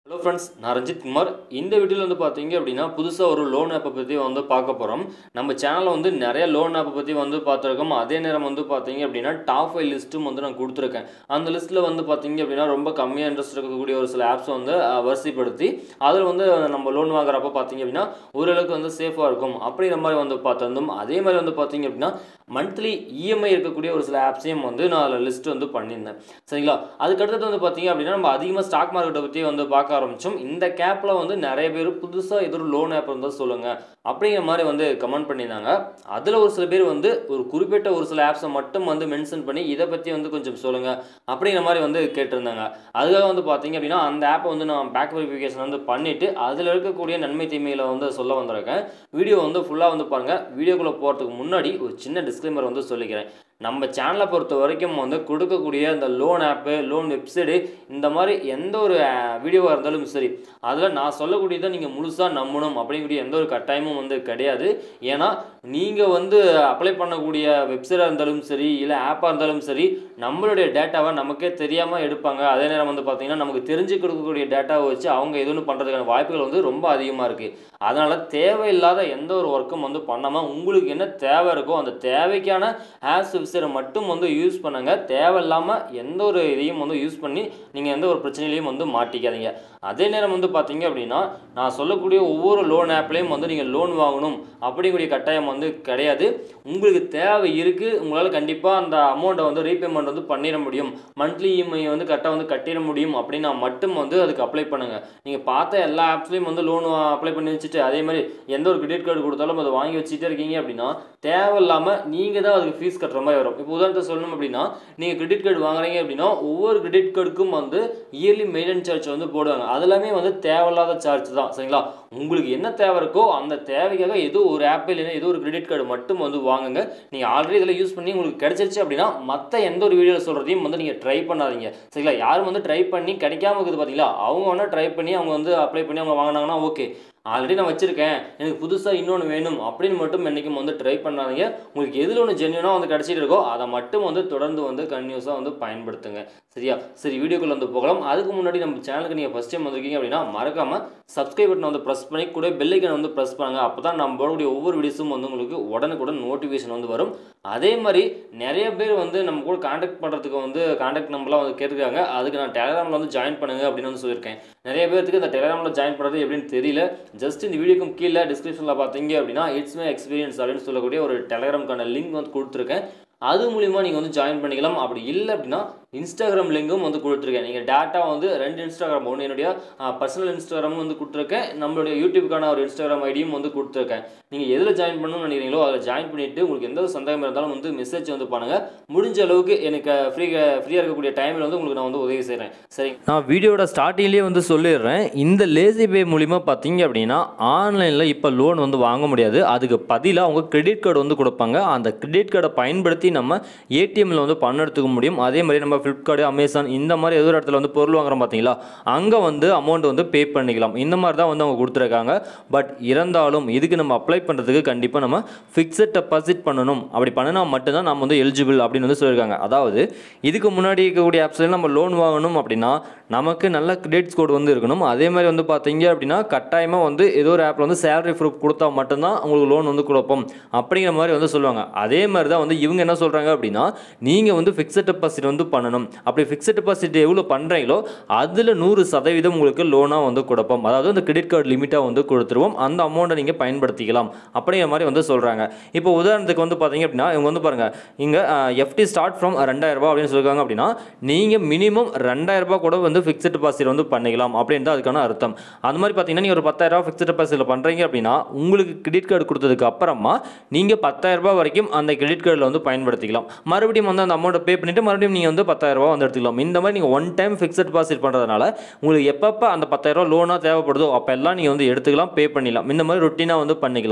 hello friends நான் ரஞ்சித் குமார் இந்த வீடியோவில் வந்து பார்த்தீங்க அப்படின்னா புதுசாக ஒரு லோன் ஆப்பை பற்றி வந்து பார்க்க போகிறோம் நம்ம சேனலில் வந்து நிறைய லோன் ஆப்பை பற்றி வந்து பார்த்துருக்கோம் அதே நேரம் வந்து பார்த்தீங்க அப்படின்னா டாப் ஃபைவ் லிஸ்ட்டும் வந்து நான் கொடுத்துருக்கேன் அந்த லிஸ்ட்டில் வந்து பார்த்தீங்க அப்படின்னா ரொம்ப கம்மியாக இன்ட்ரெஸ்ட் இருக்கக்கூடிய ஒரு சில ஆப்ஸ் வந்து அஹ், வரிசைப்படுத்தி அதில் வந்து நம்ம லோன் வாங்குறப்ப பார்த்தீங்க அப்படின்னா ஓரளவுக்கு வந்து சேஃபாக இருக்கும் அப்படிங்கிற மாதிரி வந்து பார்த்துருந்தோம் அதே மாதிரி வந்து பார்த்தீங்க அப்படின்னா மந்த்லி இஎம்ஐ இருக்கக்கூடிய ஒரு சில ஆப்ஸையும் வந்து நான் அதில் லிஸ்ட் வந்து பண்ணியிருந்தேன் சரிங்களா அதுக்கடுத்தது வந்து பார்த்தீங்க அப்படின்னா நம்ம அதிகமாக ஸ்டாக் மார்க்கெட்டை பற்றி வந்து பார்க்க ஆரம்பித்தோம் இந்த கேப்பில் வந்து நிறைய பேர் புதுசாக ஏதோ ஒரு லோன் ஆப் இருந்தால் சொல்லுங்கள் அப்படிங்கிற மாதிரி வந்து கமெண்ட் பண்ணியிருந்தாங்க அதில் ஒரு சில பேர் வந்து ஒரு குறிப்பிட்ட ஒரு சில ஆப்ஸை மட்டும் வந்து மென்ஷன் பண்ணி இதை பற்றி வந்து கொஞ்சம் சொல்லுங்கள் அப்படிங்கிற மாதிரி வந்து கேட்டிருந்தாங்க அதுக்காக வந்து பார்த்தீங்க அப்படின்னா அந்த ஆப்பை வந்து நான் பேக் வெரிஃபிகேஷன் வந்து பண்ணிவிட்டு அதில் இருக்கக்கூடிய நன்மை தீமைகளை வந்து சொல்ல வந்திருக்கேன் வீடியோ வந்து ஃபுல்லாக வந்து பாருங்கள் வீடியோக்குள்ளே போகிறதுக்கு முன்னாடி ஒரு சின்ன டிஸ்க்ளைமர் வந்து சொல்லிக்கிறேன் நம்ம சேனலை பொறுத்த வரைக்கும் வந்து கொடுக்கக்கூடிய இந்த லோன் ஆப்பு லோன் வெப்சைடு இந்த மாதிரி எந்த ஒரு வீடியோவாக இருந்தாலும் சரி அதில் நான் சொல்லக்கூடியதை நீங்கள் முழுசாக நம்பணும் அப்படிங்கக்கூடிய எந்த ஒரு கட்டாயமும் வந்து கிடையாது ஏன்னா நீங்கள் வந்து அப்ளை பண்ணக்கூடிய வெப்சைட்டாக இருந்தாலும் சரி இல்லை ஆப்பாக இருந்தாலும் சரி நம்மளுடைய டேட்டாவை நமக்கே தெரியாமல் எடுப்பாங்க அதே நேரம் வந்து பார்த்திங்கன்னா நமக்கு தெரிஞ்சு கொடுக்கக்கூடிய டேட்டாவை வச்சு அவங்க எது ஒன்று பண்ணுறதுக்கான வாய்ப்புகள் வந்து ரொம்ப அதிகமாக இருக்குது அதனால் தேவையில்லாத எந்த ஒரு ஒர்க்கும் வந்து பண்ணாமல் உங்களுக்கு என்ன தேவை இருக்கோ அந்த தேவைக்கான ஆப்ஸ் வெப்சைட்டை மட்டும் வந்து யூஸ் பண்ணுங்க தேவையில்லாமல் எந்த ஒரு இதையும் வந்து யூஸ் பண்ணி நீங்கள் எந்த ஒரு பிரச்சனையிலையும் வந்து மாட்டிக்காதீங்க அதே நேரம் வந்து பார்த்தீங்க அப்படின்னா நான் சொல்லக்கூடிய ஒவ்வொரு லோன் ஆப்லேயும் வந்து நீங்கள் லோன் வாங்கணும் அப்படிங்கக்கூடிய கட்டாயம் வந்து கிடையாது உங்களுக்கு தேவை இருக்குது உங்களால் கண்டிப்பாக அந்த அமௌண்ட்டை வந்து ரீபேமெண்ட் வந்து பண்ணிட முடியும் மந்த்லி இஎம்ஐ வந்து கரெக்டாக வந்து கட்டிட முடியும் அப்படின்னா மட்டும் வந்து அதுக்கு அப்ளை பண்ணுங்கள் நீங்கள் பார்த்த எல்லா ஆப்ஸ்லேயும் வந்து லோன் அப்ளை பண்ணி வச்சுட்டு அதே மாதிரி எந்த ஒரு கிரெடிட் கார்டு கொடுத்தாலும் அதை வாங்கி வச்சுட்டே இருக்கீங்க அப்படின்னா தேவையில்லாமல் நீங்கள் தான் அதுக்கு ஃபீஸ் கட்டுற மாதிரி வரும் இப்போ உதாரணத்தை சொல்லணும் அப்படின்னா நீங்கள் கிரெடிட் கார்டு வாங்குறீங்க அப்படின்னா ஒவ்வொரு கிரெடிட் கார்டுக்கும் வந்து இயர்லி மெயின்டெனன்ஸ் சார்ஜ் வந்து போடுவாங்க அது எல்லாமே வந்து தேவையில்லாத சார்ஜ் தான் சரிங்களா உங்களுக்கு என்ன தேவை இருக்கோ அந்த தேவைக்காக ஏதோ ஒரு ஆப் இல்லைன்னா ஏதோ ஒரு கிரெடிட் கார்டு மட்டும் வந்து வாங்குங்க நீங்கள் ஆல்ரெடி இதில் யூஸ் பண்ணி உங்களுக்கு கிடைச்சிருச்சு அப்படின்னா மற்ற எந்த ஒரு வீடியோவில் சொல்கிறதையும் வந்து நீங்கள் ட்ரை பண்ணாதீங்க சரிங்களா யாரும் வந்து ட்ரை பண்ணி கிடைக்காம இருக்குது பார்த்தீங்களா அவங்க வேணால் ட்ரை பண்ணி அவங்க வந்து அப்ளை பண்ணி அவங்க வாங்கினாங்கன்னா ஓகே ஆல்ரெடி நான் வச்சுருக்கேன் எனக்கு புதுசாக இன்னொன்று வேணும் அப்படின்னு மட்டும் என்றைக்கும் வந்து ட்ரை பண்ணாதீங்க உங்களுக்கு எதில் ஒன்று ஜென்யூனாக வந்து கிடச்சிட்டு இருக்கோ அதை மட்டும் வந்து தொடர்ந்து வந்து கன்யூஸாக வந்து பயன்படுத்துங்க சரியா சரி வீடியோக்குள்ள வந்து போகலாம் அதுக்கு முன்னாடி நம்ம சேனலுக்கு நீங்கள் ஃபஸ்ட் டைம் வந்திருக்கீங்க அப்படின்னா மறக்காமல் சப்ஸ்கிரைப் பட்டனை வந்து ப்ரெஸ் பண்ணி கூட பெல்லைக்கன் வந்து ப்ரெஸ் பண்ணுங்கள் அப்போ தான் நம்ம போடக்கூடிய ஒவ்வொரு வீடியோஸும் வந்து உங்களுக்கு உடனுக்குடன் நோட்டிஃபிகேஷன் வந்து வரும் அதே மாதிரி நிறைய பேர் வந்து நம்ம கூட காண்டாக்ட் பண்ணுறதுக்கு வந்து காண்டாக்ட் நம்பர்லாம் வந்து கேட்டிருக்காங்க அதுக்கு நான் டெலகிராமில் வந்து ஜாயின் பண்ணுங்க அப்படின்னு வந்து சொல்லியிருக்கேன் நிறைய பேருக்கு இந்த டெலகிராமில் ஜாயின் பண்ணுறது எப்படின்னு தெரியல ஜஸ்ட் இந்த வீடியோக்கும் கீழே டிஸ்கிரிப்ஷனில் பார்த்தீங்க அப்படின்னா இட்ஸ் மை எக்ஸ்பீரியன்ஸ் அப்படின்னு சொல்லக்கூடிய ஒரு டெலகிராம்க்கான லிங்க் வந்து கொடுத்துருக்கேன் அது மூலிமா நீங்கள் வந்து ஜாயின் பண்ணிக்கலாம் அப்படி இல்லை அப்படின்னா இன்ஸ்டாகிராம் லிங்கும் வந்து கொடுத்துருக்கேன் நீங்கள் டேட்டா வந்து ரெண்டு இன்ஸ்டாகிராம் ஒன்று என்னுடைய பர்சனல் இன்ஸ்டாகிராமும் வந்து கொடுத்துருக்கேன் நம்மளுடைய யூடியூப்க்கான ஒரு இன்ஸ்டாகிராம் ஐடியும் வந்து கொடுத்துருக்கேன் நீங்கள் எதில் ஜாயின் பண்ணணும்னு நினைக்கிறீங்களோ அதில் ஜாயின் பண்ணிவிட்டு உங்களுக்கு எந்த ஒரு சந்தேகம் இருந்தாலும் வந்து மெசேஜ் வந்து பண்ணுங்கள் முடிஞ்ச அளவுக்கு எனக்கு ஃப்ரீ ஃப்ரீயாக இருக்கக்கூடிய டைமில் வந்து உங்களுக்கு நான் வந்து உதவி செய்கிறேன் சரி நான் வீடியோட ஸ்டார்டிங்லேயே வந்து சொல்லிடுறேன் இந்த லேசி பே மூலிமா பார்த்தீங்க அப்படின்னா ஆன்லைனில் இப்போ லோன் வந்து வாங்க முடியாது அதுக்கு பதிலாக அவங்க கிரெடிட் கார்டு வந்து கொடுப்பாங்க அந்த கிரெடிட் கார்டை பயன்படுத்தி நம்ம ஏடிஎம்மில் வந்து பணம் எடுத்துக்க முடியும் அதே மாதிரி நம்ம ஃப்ளிப்கார்டு அமேசான் இந்த மாதிரி ஏதோ ஒரு இடத்துல வந்து பொருள் வாங்குறோம் பார்த்தீங்களா அங்கே வந்து அமௌண்ட் வந்து பே பண்ணிக்கலாம் இந்த மாதிரி தான் வந்து அவங்க கொடுத்துருக்காங்க பட் இருந்தாலும் இதுக்கு நம்ம அப்ளை பண்ணுறதுக்கு கண்டிப்பாக நம்ம ஃபிக்ஸட் டெபாசிட் பண்ணணும் அப்படி பண்ணினா மட்டும்தான் நம்ம வந்து எலிஜிபிள் அப்படின்னு வந்து சொல்லியிருக்காங்க அதாவது இதுக்கு முன்னாடி இருக்கக்கூடிய ஆப்ஸில் நம்ம லோன் வாங்கணும் அப்படின்னா நமக்கு நல்ல கிரெடிட் ஸ்கோர் வந்து இருக்கணும் அதே மாதிரி வந்து பார்த்தீங்க அப்படின்னா கட்டாயமாக வந்து ஏதோ ஒரு ஆப்பில் வந்து சேலரி ப்ரூஃப் கொடுத்தா மட்டும்தான் உங்களுக்கு லோன் வந்து கொடுப்போம் அப்படிங்கிற மாதிரி வந்து சொல்லுவாங்க அதே மாதிரி தான் வந்து இவங்க என்ன சொல்கிறாங்க அப்படின்னா நீங்கள் வந்து ஃபிக்ஸட் டெபாசிட் வந்து பண்ணணும் அப்படி ஃபிக்ஸட் டெபாசிட் எவ்வளோ பண்ணுறீங்களோ அதில் நூறு சதவீதம் உங்களுக்கு லோனாக வந்து கொடுப்போம் அதாவது அந்த கிரெடிட் கார்டு லிமிட்டாக வந்து கொடுத்துருவோம் அந்த அமௌண்ட்டை நீங்கள் பயன்படுத்திக்கலாம் அப்படிங்கிற மாதிரி வந்து சொல்கிறாங்க இப்போ உதாரணத்துக்கு வந்து பார்த்தீங்க அப்படின்னா இவங்க வந்து பாருங்கள் இங்கே எஃப்டி ஸ்டார்ட் ஃப்ரம் ரெண்டாயிரரூபா அப்படின்னு சொல்லியிருக்காங்க அப்படின்னா நீங்கள் மினிமம் ரெண்டாயிரரூபா கூட வந்து ஃபிக்ஸட் டெபாசிட் வந்து பண்ணிக்கலாம் அப்படின்னு தான் அதுக்கான அர்த்தம் அந்த மாதிரி பார்த்தீங்கன்னா நீங்கள் ஒரு பத்தாயிரரூபா ஃபிக்ஸட் டெபாசிட்டில் பண்ணுறீங்க அப்படின்னா உங்களுக்கு கிரெடிட் கார்டு கொடுத்ததுக்கு அப்புறமா நீங்கள் பத்தாயிரரூபா வரைக்கும் அந்த கிரெடிட் கார்டில் வந்து பயன்படுத்திக்கலாம் மறுபடியும் வந்து அந்த அமௌண்ட்டை பே பண்ணிவிட்டு மறுபடியும் நீங்கள் வந்து பத்தாயிரரூபா வந்து எடுத்துக்கலாம் இந்த மாதிரி நீங்கள் ஒன் டைம் ஃபிக்ஸட் டெபாசிட் பண்ணுறதுனால உங்களுக்கு எப்பப்போ அந்த பத்தாயிரரூபா லோனாக தேவைப்படுதோ அப்போ எல்லாம் நீங்கள் வந்து எடுத்துக்கலாம் பே பண்ணிக்கலாம் இந்த மாதிரி ரொட்டீனாக வந்து பண்ணிக்கலாம்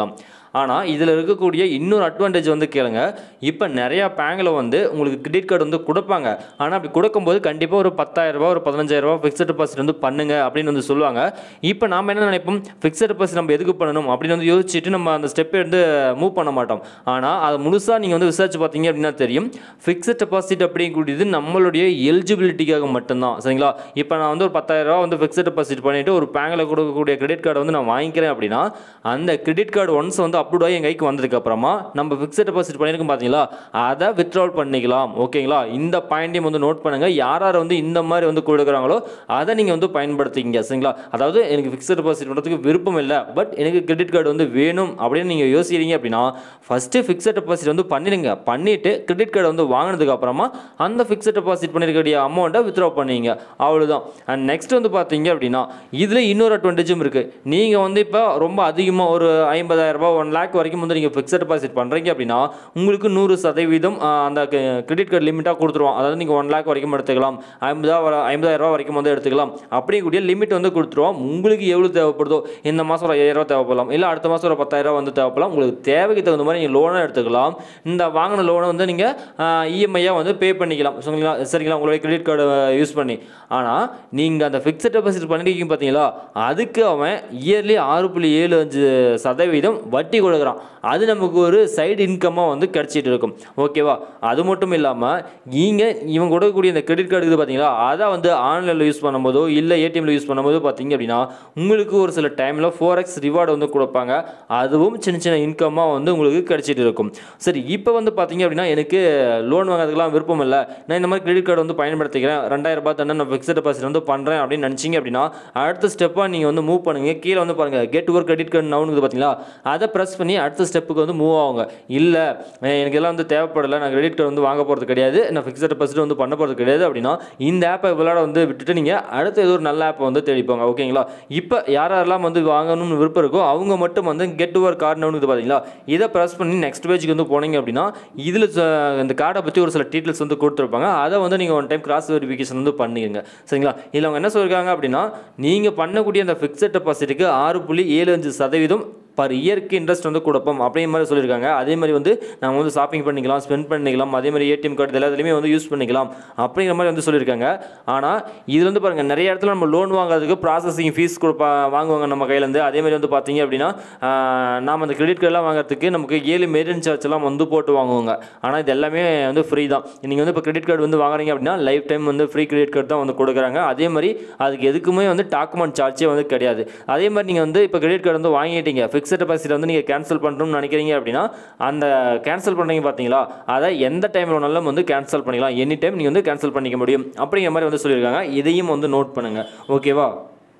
ஆனால் இதில் இருக்கக்கூடிய இன்னொரு அட்வான்டேஜ் வந்து கேளுங்க இப்போ நிறையா பேங்கில் வந்து உங்களுக்கு கிரெடிட் கார்டு வந்து கொடுப்பாங்க ஆனால் அப்படி கொடுக்கும்போது கண்டிப்பாக ஒரு பத்தாயிரரூபா ஒரு பதினஞ்சாயிரரூபா ஃபிக்ஸட் டெபாசிட் வந்து பண்ணுங்க அப்படின்னு வந்து சொல்லுவாங்க இப்போ நாம என்ன நினைப்போம் ஃபிக்ஸட் டெபாசிட் நம்ம எதுக்கு பண்ணணும் அப்படின்னு வந்து யோசிச்சுட்டு நம்ம அந்த ஸ்டெப்பை எடுத்து மூவ் பண்ண மாட்டோம் ஆனால் அதை முழுசாக நீங்கள் வந்து விசாரிச்சு பார்த்தீங்க அப்படின்னா தெரியும் ஃபிக்ஸட் டெபாசிட் அப்படிங்கக்கூடியது நம்மளுடைய எலிஜிபிலிட்டிக்காக மட்டும்தான் சரிங்களா இப்போ நான் வந்து ஒரு பத்தாயிரரூபா வந்து ஃபிக்ஸட் டெபாசிட் பண்ணிவிட்டு ஒரு பேங்கில் கொடுக்கக்கூடிய கிரெடிட் கார்டை வந்து நான் வாங்கிக்கிறேன் அப்படின்னா அந்த கிரெடிட் கார்டு ஒன்ஸ் வந்து அப்ரூவ் ஆகி என் கைக்கு வந்ததுக்கு அப்புறமா நம்ம ஃபிக்ஸட் டெபாசிட் பண்ணியிருக்கோம் பார்த்தீங்களா அதை வித்ட்ரால் பண்ணிக்கலாம் ஓகேங்களா இந்த பாயிண்ட்டையும் வந்து நோட் பண்ணுங்கள் யார் யார் வந்து இந்த மாதிரி வந்து கொடுக்குறாங்களோ அதை நீங்கள் வந்து பயன்படுத்திக்கிங்க சரிங்களா அதாவது எனக்கு ஃபிக்ஸட் டெபாசிட் பண்ணுறதுக்கு விருப்பம் இல்லை பட் எனக்கு கிரெடிட் கார்டு வந்து வேணும் அப்படின்னு நீங்கள் யோசிக்கிறீங்க அப்படின்னா ஃபஸ்ட்டு ஃபிக்ஸட் டெபாசிட் வந்து பண்ணிடுங்க பண்ணிவிட்டு கிரெடிட் கார்டு வந்து வாங்கினதுக்கு அப்புறமா அந்த ஃபிக்ஸட் டெபாசிட் பண்ணியிருக்கக்கூடிய அமௌண்ட்டை வித்ட்ரா பண்ணீங்க அவ்வளோதான் அண்ட் நெக்ஸ்ட் வந்து பார்த்தீங்க அப்படின்னா இதில் இன்னொரு அட்வான்டேஜும் இருக்குது நீங்கள் வந்து இப்போ ரொம்ப அதிகமாக ஒரு ஐம்பதாயிரரூபா ஒன் லேக் வரைக்கும் வந்து நீங்கள் ஃபிக்ஸட் டெபாசிட் பண்ணுறீங்க அப்படின்னா உங்களுக்கு நூறு சதவீதம் ஆ, அந்த கிரெடிட் கார்டு லிமிட்டாக கொடுத்துருவோம் அதாவது நீங்கள் ஒன் லேக் வரைக்கும் எடுத்துக்கலாம் ஐம்பதா ஐம்பதாயிரம் ரூபா வரைக்கும் வந்து எடுத்துக்கலாம் அப்படிங்கக்கூடிய லிமிட் வந்து கொடுத்துருவோம் உங்களுக்கு எவ்வளோ தேவைப்படுதோ இந்த மாதம் ஒரு ஐயாயிரம் தேவைப்படலாம் இல்லை அடுத்த மாதம் ஒரு பத்தாயிரம் வந்து தேவைப்படலாம் உங்களுக்கு தேவைக்கு தகுந்த மாதிரி நீங்கள் லோனை எடுத்துக்கலாம் இந்த வாங்கின லோனை வந்து நீங்கள் இஎம்ஐயாக வந்து பே பண்ணிக்கலாம் சரிங்களா சரிங்களா உங்களுடைய கிரெடிட் கார்டு யூஸ் பண்ணி ஆனால் நீங்கள் அந்த ஃபிக்ஸட் டெபாசிட் பண்ணிருக்கீங்க பார்த்தீங்களா அதுக்கு அவன் இயர்லி ஆறு புள்ளி ஏழு அஞ்சு சதவீதம் வட்டி கொடுக்குறான் அது நமக்கு ஒரு சைடு இன்கம்மாக வந்து கிடச்சிட்டு இருக்கும் ஓகேவா அது மட்டும் இல்லாமல் நீங்கள் இவங்க கொடுக்கக்கூடிய இந்த கிரெடிட் கார்டு இருக்குது பார்த்தீங்களா அதை வந்து ஆன்லைனில் யூஸ் பண்ணும்போதோ இல்லை ஏடிஎம்ல யூஸ் பண்ணும்போது பார்த்தீங்க அப்படின்னா உங்களுக்கு ஒரு சில டைமில் ஃபோர் எக்ஸ் ரிவார்டு வந்து கொடுப்பாங்க அதுவும் சின்ன சின்ன இன்கம்மாக வந்து உங்களுக்கு கிடைச்சிட்டு இருக்கும் சரி இப்போ வந்து பார்த்தீங்க அப்படின்னா எனக்கு லோன் வாங்குறதுக்கெல்லாம் விருப்பம் இல்லை நான் இந்த மாதிரி கிரெடிட் கார்டு வந்து பயன்படுத்திக்கிறேன் ரெண்டாயிரம் ரூபாய் தானே நான் ஃபிக்ஸட் டெபாசிட் வந்து பண்ணுறேன் அப்படின்னு நினச்சிங்க அப்படின்னா அடுத்த ஸ்டெப்பாக நீங்கள் வந்து மூவ் பண்ணுங்க கீழே வந்து பாருங்கள் கெட் ஒர்க் கிரெடிட் கார்டு நவுனுக்குது பார்த்தீங்களா அதை ப்ரெஸ் பண்ணி அடுத்த ஸ்டெப்புக்கு வந்து மூவ் ஆகுங்க இல்லை எனக்கு எல்லாம் வந்து தேவைப்படலை நான் கிரெடிட் கார்டு வந்து வாங்க போகிறது கிடையாது நான் ஃபிக்ஸட் டெபாசிட் வந்து பண்ண போகிறது கிடையாது அப்படின்னா இந்த ஆப்பை விளையாட வந்து விட்டுட்டு நீங்கள் அடுத்த ஏதோ ஒரு நல்ல ஆப்பை வந்து தேடிப்போங்க ஓகேங்களா இப்போ யார் யாரெல்லாம் வந்து வாங்கணும்னு விருப்பம் இருக்கோ அவங்க மட்டும் வந்து கெட் ஓவர் கார்டு நவுனுக்குது பார்த்தீங்களா இதை ப்ரெஸ் பண்ணி நெக்ஸ்ட் பேஜுக்கு வந்து போனீங்க அப்படின்னா இதில் இந்த கார்டை பற்றி ஒரு சில டீட்டெயில்ஸ் வந்து கொடுத்துருப்பாங்க அதை வந்து நீங்கள் ஒன் டைம் கிராஸ் வெரிஃபிகேஷன் வந்து பண்ணிடுங்க சரிங்களா இதில் அவங்க என்ன சொல்லியிருக்காங்க அப்படின்னா நீங்கள் பண்ணக்கூடிய அந்த ஃபிக்ஸட் டெபாசிட்டுக்கு ஆறு புள்ளி ஏழு அஞ்சு சதவீதம் பர் இயர்க்கு இன்ட்ரெஸ்ட் வந்து கொடுப்போம் அப்படிங்கிற மாதிரி சொல்லியிருக்காங்க அதே மாதிரி வந்து நம்ம வந்து ஷாப்பிங் பண்ணிக்கலாம் ஸ்பெண்ட் பண்ணிக்கலாம் அதே மாதிரி ஏடிஎம் கார்டு எல்லாத்துலேயுமே வந்து யூஸ் பண்ணிக்கலாம் அப்படிங்கிற மாதிரி வந்து சொல்லியிருக்காங்க ஆனால் இதில் வந்து பாருங்கள் நிறைய இடத்துல நம்ம லோன் வாங்குறதுக்கு ப்ராசஸிங் ஃபீஸ் கொடுப்பா வாங்குவாங்க நம்ம கையிலேருந்து அதே மாதிரி வந்து பார்த்தீங்க அப்படின்னா ஆஹ், நாம அந்த கிரெடிட் கார்டெலாம் வாங்குறதுக்கு நமக்கு ஏழு மெயின்டெனன்ஸ் சார்ஜ் எல்லாம் வந்து போட்டு வாங்குவாங்க ஆனால் இது எல்லாமே வந்து ஃப்ரீ தான் நீங்கள் வந்து இப்போ கிரெடிட் கார்டு வந்து வாங்குறீங்க அப்படின்னா லைஃப் டைம் வந்து ஃப்ரீ கிரெடிட் கார்டு தான் வந்து கொடுக்குறாங்க அதே மாதிரி அதுக்கு எதுக்குமே வந்து டாக்குமெண்ட் சார்ஜே வந்து கிடையாது அதே மாதிரி நீங்கள் வந்து இப்போ கிரெடிட் கார்டு வந்து வாங்கிட்டீங்க ஃபிக்ஸட் டெபாசிட் வந்து நீங்கள் கேன்சல் பண்ணணும்னு நினைக்கிறீங்க அப்படின்னா அந்த கேன்சல் பண்ணுறீங்க பார்த்தீங்களா அதை எந்த டைமில் வேணாலும் வந்து கேன்சல் பண்ணிக்கலாம் எனி டைம் நீங்கள் வந்து கேன்சல் பண்ணிக்க முடியும் அப்படிங்கிற மாதிரி வந்து சொல்லியிருக்காங்க இதையும் வந்து நோட் பண்ணுங்கள் ஓகேவா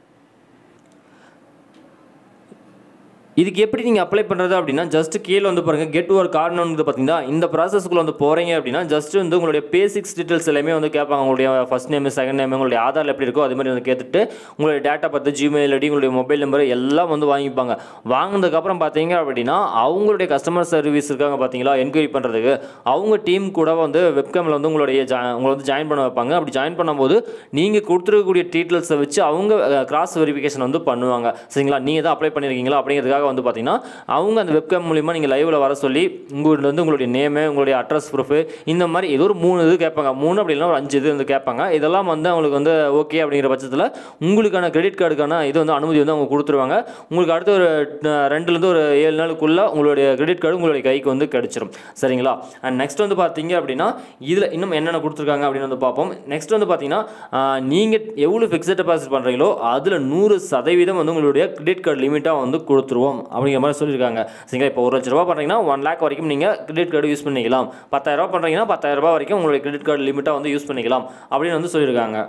இதுக்கு எப்படி நீங்கள் அப்ளை பண்ணுறது அப்படின்னா ஜஸ்ட் கீழே வந்து பாருங்கள் கெட் ஒரு கார்டு வந்து பார்த்தீங்கன்னா இந்த ப்ராசஸ்க்குள்ள வந்து போகிறீங்க அப்படின்னா ஜஸ்ட் வந்து உங்களுடைய பேசிக்ஸ் டீட்டெயில்ஸ் எல்லாமே வந்து கேட்பாங்க உங்களுடைய ஃபஸ்ட் நேம் செகண்ட் நேம் உங்களுடைய ஆதார் எப்படி இருக்கோ அது மாதிரி வந்து கேட்டுட்டு உங்களுடைய டேட்டா பார்த்து ஜிமெயில் ஐடி உங்களுடைய மொபைல் நம்பர் எல்லாம் வந்து வாங்கிப்பாங்க வாங்கினதுக்கப்புறம் பார்த்தீங்க அப்படின்னா அவங்களுடைய கஸ்டமர் சர்வீஸ் இருக்காங்க பார்த்தீங்களா என்கொயரி பண்ணுறதுக்கு அவங்க டீம் கூட வந்து வெப்கேமில் வந்து உங்களுடைய ஜா உங்களை வந்து ஜாயின் பண்ண வைப்பாங்க அப்படி ஜாயின் பண்ணும்போது நீங்கள் கொடுத்துருக்கக்கூடிய டீட்டெயில்ஸை வச்சு அவங்க கிராஸ் வெரிஃபிகேஷன் வந்து பண்ணுவாங்க சரிங்களா நீங்கள் தான் அப்ளை பண்ணியிருக்கீங்களா அப்படிங்கிறதுக்காக வந்து பார்த்தீங்கன்னா அவங்க அந்த வெப்கேம் மூலிமா நீங்கள் லைவில் வர சொல்லி உங்கள்கிட்ட வந்து உங்களுடைய நேமு உங்களுடைய அட்ரஸ் ப்ரூஃபு இந்த மாதிரி ஏதோ ஒரு மூணு இது கேட்பாங்க மூணு அப்படின்னா ஒரு அஞ்சு இது வந்து கேட்பாங்க இதெல்லாம் வந்து அவங்களுக்கு வந்து ஓகே அப்படிங்கிற பட்சத்தில் உங்களுக்கான கிரெடிட் கார்டுக்கான இது வந்து அனுமதி வந்து அவங்க கொடுத்துருவாங்க உங்களுக்கு அடுத்த ஒரு அஹ், ரெண்டுலேருந்து ஒரு ஏழு நாளுக்குள்ளே உங்களுடைய கிரெடிட் கார்டு உங்களுடைய கைக்கு வந்து கிடச்சிரும் சரிங்களா அண்ட் நெக்ஸ்ட் வந்து பார்த்தீங்க அப்படின்னா இதில் இன்னும் என்னென்ன கொடுத்துருக்காங்க அப்படின்னு வந்து பார்ப்போம் நெக்ஸ்ட் வந்து பார்த்தீங்கன்னா நீங்கள் எவ்வளோ ஃபிக்ஸட் டெபாசிட் பண்ணுறீங்களோ அதில் நூறு சதவீதம் வந்து உங்களுடைய கிரெடிட் கார்டு லிமிட்டாக வந்து கொடுத்துருவோம் அப்படிங்கிற மாதிரி சொல்லியிருக்காங்க சரிங்களா இப்போ ஒரு லட்ச ரூபா பண்ணுறீங்கன்னா ஒன் லேக் வரைக்கும் நீங்கள் கிரெடிட் கார்டு யூஸ் பண்ணிக்கலாம் பத்தாயிரம் ரூபா பண்ணுறீங்கன்னா பத்தாயிரம் ரூபாய் வரைக்கும் உங்களுடைய கிரெடிட் கார்டு லிமிட்டாக வந்து யூஸ் பண்ணிக்கலாம் அப்படின்னு வந்து சொல்லியிருக்காங்க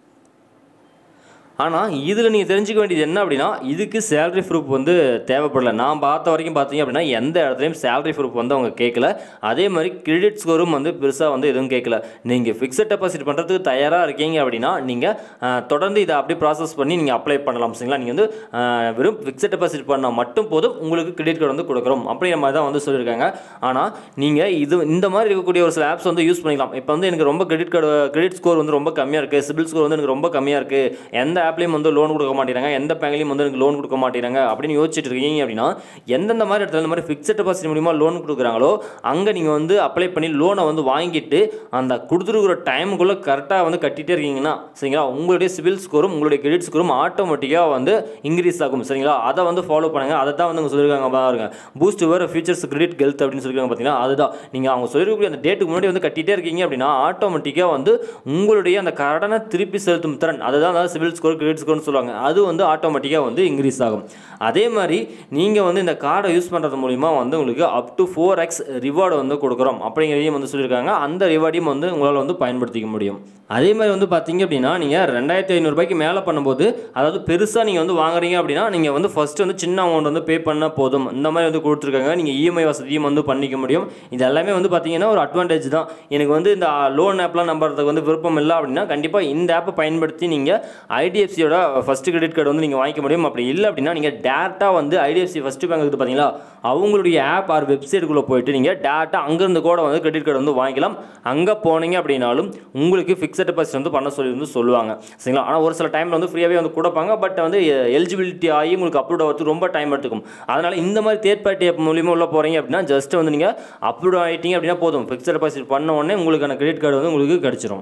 ஆனால் இதில் நீங்கள் தெரிஞ்சுக்க வேண்டியது என்ன அப்படின்னா இதுக்கு சேலரி ப்ரூஃப் வந்து தேவைப்படல நான் பார்த்த வரைக்கும் பார்த்தீங்க அப்படின்னா எந்த இடத்துலையும் சேலரி ப்ரூஃப் வந்து அவங்க கேட்கல அதே மாதிரி கிரெடிட் ஸ்கோரும் வந்து பெருசாக வந்து எதுவும் கேட்கல நீங்கள் ஃபிக்ஸட் டெபாசிட் பண்ணுறதுக்கு தயாராக இருக்கீங்க அப்படின்னா நீங்கள் தொடர்ந்து இதை அப்படியே ப்ராசஸ் பண்ணி நீங்கள் அப்ளை பண்ணலாம் சரிங்களா நீங்கள் வந்து ஆஹ், வெறும் ஃபிக்ஸட் டெபாசிட் பண்ணால் மட்டும் போதும் உங்களுக்கு கிரெடிட் கார்டு வந்து கொடுக்குறோம் அப்படிங்கிற மாதிரி தான் வந்து சொல்லியிருக்காங்க ஆனால் நீங்கள் இது இந்த மாதிரி இருக்கக்கூடிய ஒரு சில ஆப்ஸ் வந்து யூஸ் பண்ணிக்கலாம் இப்போ வந்து எனக்கு ரொம்ப கிரெடிட் கார்டு கிரெடிட் ஸ்கோர் வந்து ரொம்ப கம்மியாக இருக்குது சிபில் ஸ்கோர் வந்து எனக்கு ரொம்ப கம்மியாக இருக்குது எந்த ஆப்லேயும் வந்து லோன் கொடுக்க மாட்டேறாங்க எந்த பேங்க்லையும் வந்து எனக்கு லோன் கொடுக்க மாட்டேறாங்க அப்படின்னு யோசிச்சுட்டு இருக்கீங்க அப்படின்னா எந்தெந்த மாதிரி இடத்துல இந்த மாதிரி ஃபிக்ஸட் டெபாசிட் மூலிமா லோன் கொடுக்குறாங்களோ அங்கே நீங்கள் வந்து அப்ளை பண்ணி லோனை வந்து வாங்கிட்டு அந்த கொடுத்துருக்குற டைமுக்குள்ளே கரெக்டாக வந்து கட்டிகிட்டே இருக்கீங்கன்னா சரிங்களா உங்களுடைய சிவில் ஸ்கோரும் உங்களுடைய கிரெடிட் ஸ்கோரும் ஆட்டோமேட்டிக்காக வந்து இன்க்ரீஸ் ஆகும் சரிங்களா அதை வந்து ஃபாலோ பண்ணுங்கள் அதை தான் வந்து அவங்க சொல்லியிருக்காங்க பாருங்க boost your futures credit health அப்படின்னு சொல்லியிருக்காங்க பார்த்தீங்கன்னா அதுதான் நீங்கள் அவங்க சொல்லியிருக்கக்கூடிய அந்த டேட்டுக்கு முன்னாடி வந்து கட்டிகிட்டே இருக்கீங்க அப்படின்னா ஆட்டோமேட்டிக்காக வந்து உங்களுடைய அந்த கடனை திருப்பி செலுத்தும் திறன் அதுதான் அதாவது சிவில் ஸ்கோர் கிரெடிட் ஸ்கோர்னு சொல்லுவாங்க அது வந்து ஆட்டோமேட்டிக்காக வந்து இன்க்ரீஸ் ஆகும் அதே மாதிரி நீங்கள் வந்து இந்த கார்டை யூஸ் பண்ணுறது மூலிமா வந்து உங்களுக்கு up to four X reward வந்து கொடுக்குறோம் அப்படிங்கிறதையும் வந்து சொல்லியிருக்காங்க அந்த ரிவார்டையும் வந்து உங்களால் வந்து பயன்படுத்திக்க முடியும் அதே மாதிரி வந்து பார்த்தீங்க அப்படின்னா நீங்கள் ரெண்டாயிரத்தி ஐநூறுபாய்க்கு மேலே பண்ணும்போது அதாவது பெருசாக நீங்கள் வந்து வாங்குறீங்க அப்படின்னா நீங்கள் வந்து ஃபஸ்ட்டு வந்து சின்ன அமௌண்ட் வந்து பே பண்ணால் போதும் இந்த மாதிரி வந்து கொடுத்துருக்காங்க நீங்கள் இஎம்ஐ வசதியும் வந்து பண்ணிக்க முடியும் இது எல்லாமே வந்து பார்த்தீங்கன்னா ஒரு அட்வான்டேஜ் தான் எனக்கு வந்து இந்த லோன் ஆப்லாம் நம்புறதுக்கு வந்து விருப்பம் இல்லை அப்படின்னா கண்டிப்பாக இந்த ஆப்பை பயன்படுத்தி நீங்கள் ஐடிஎஃப்சியோட ஃபஸ்ட்டு கிரெடிட் கார்டு வந்து நீங்கள் வாங்கிக்க முடியும் அப்படி இல்லை அப்படின்னா நீங்கள் டேரெக்டாக வந்து ஐடிஎஃப்சி ஃபஸ்ட்டு பேங்க் இருக்குது பார்த்தீங்களா அவங்களுடைய ஆப் ஆர் வெப்சைட்டுக்குள்ளே போயிட்டு நீங்கள் டேரெக்டாக அங்கேருந்து கூட வந்து கிரெடிட் கார்டு வந்து வாங்கிக்கலாம் அங்கே போனீங்க அப்படின்னாலும் உங்களுக்கு ஃபிக்ஸட் டெபாசிட் வந்து பண்ண சொல்லி வந்து சொல்லுவாங்க சரிங்களா ஆனால் ஒரு சில டைமில் வந்து ஃப்ரீயாகவே வந்து கொடுப்பாங்க பட் வந்து எலிஜிபிலிட்டி ஆகி உங்களுக்கு அப்லோட் ஆகிறதுக்கு ரொம்ப டைம் எடுத்துக்கும் அதனால் இந்த மாதிரி தேர்ட் பார்ட்டி ஆப் மூலியமாக உள்ள போகிறீங்க அப்படின்னா ஜஸ்ட் வந்து நீங்கள் அப்லோட் ஆகிட்டீங்க அப்படின்னா போதும் ஃபிக்ஸட் டெபாசிட் பண்ண உடனே உங்களுக்கான கிரெடிட் கார்டு வந்து உங்களுக்கு கிடச்சிரும்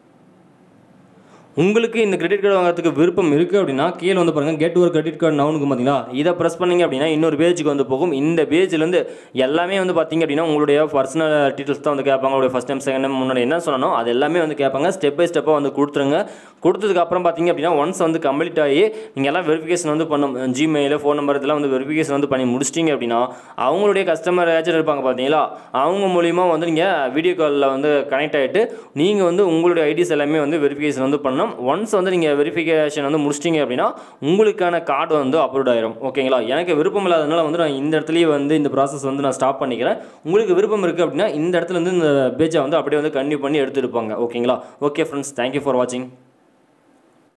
உங்களுக்கு இந்த கிரெடிட் கார்டு வாங்குறதுக்கு விருப்பம் இருக்குது அப்படின்னா கீழே வந்து பாருங்கள் கெட் ஒரு கிரெடிட் கார்டு நவுனுக்கு பார்த்தீங்களா இதை ப்ரெஸ் பண்ணீங்க அப்படின்னா இன்னொரு பேஜுக்கு வந்து போகும் இந்த பேஜ்லேருந்து எல்லாமே வந்து பார்த்தீங்க அப்படின்னா உங்களுடைய பர்சனல் டீட்டெயில்ஸ் தான் வந்து கேட்பாங்க உங்களுடைய ஃபஸ்ட் டைம் செகண்ட் டைம் முன்னாடி என்ன சொல்லணும் அது எல்லாமே வந்து கேட்பாங்க ஸ்டெப் பை ஸ்டெப்பாக வந்து கொடுத்துருங்க கொடுத்ததுக்கு அப்புறம் பார்த்தீங்க அப்படின்னா ஒன்ஸ் வந்து கம்ப்ளீட் ஆகி நீங்கள் எல்லாம் வெரிஃபிகேஷன் வந்து பண்ணும் ஜிமெயில் ஃபோன் நம்பர் இதெல்லாம் வந்து வெரிஃபிகேஷன் வந்து பண்ணி முடிச்சிட்டிங்க அப்படின்னா அவங்களுடைய கஸ்டமர் ஏஜென்ட் இருப்பாங்க பார்த்தீங்களா அவங்க மூலிமா வந்து நீங்கள் வீடியோ காலில் வந்து கனெக்ட் ஆகிட்டு நீங்கள் வந்து உங்களுடைய ஐடிஸ் எல்லாமே வந்து வெரிஃபிகேஷன் வந்து பண்ணணும் ஒன்ஸ் வந்து நீங்கள் வெரிஃபிகேஷன் வந்து முடிச்சிட்டிங்க அப்படின்னா உங்களுக்கான கார்டு வந்து அப்லோட் ஆயிரும் ஓகேங்களா எனக்கு விருப்பம் இல்லாதனால வந்து நான் இந்த இடத்துலயே வந்து இந்த ப்ராசஸ் வந்து நான் ஸ்டாப் பண்ணிக்கிறேன் உங்களுக்கு விருப்பம் இருக்குது அப்படின்னா இந்த இடத்துல இருந்து இந்த பேஜை வந்து அப்படியே வந்து கன்டினியூ பண்ணி எடுத்துருப்பாங்க ஓகேங்களா ஓகே ஃப்ரெண்ட்ஸ் தேங்க்யூ ஃபார் வாட்சிங்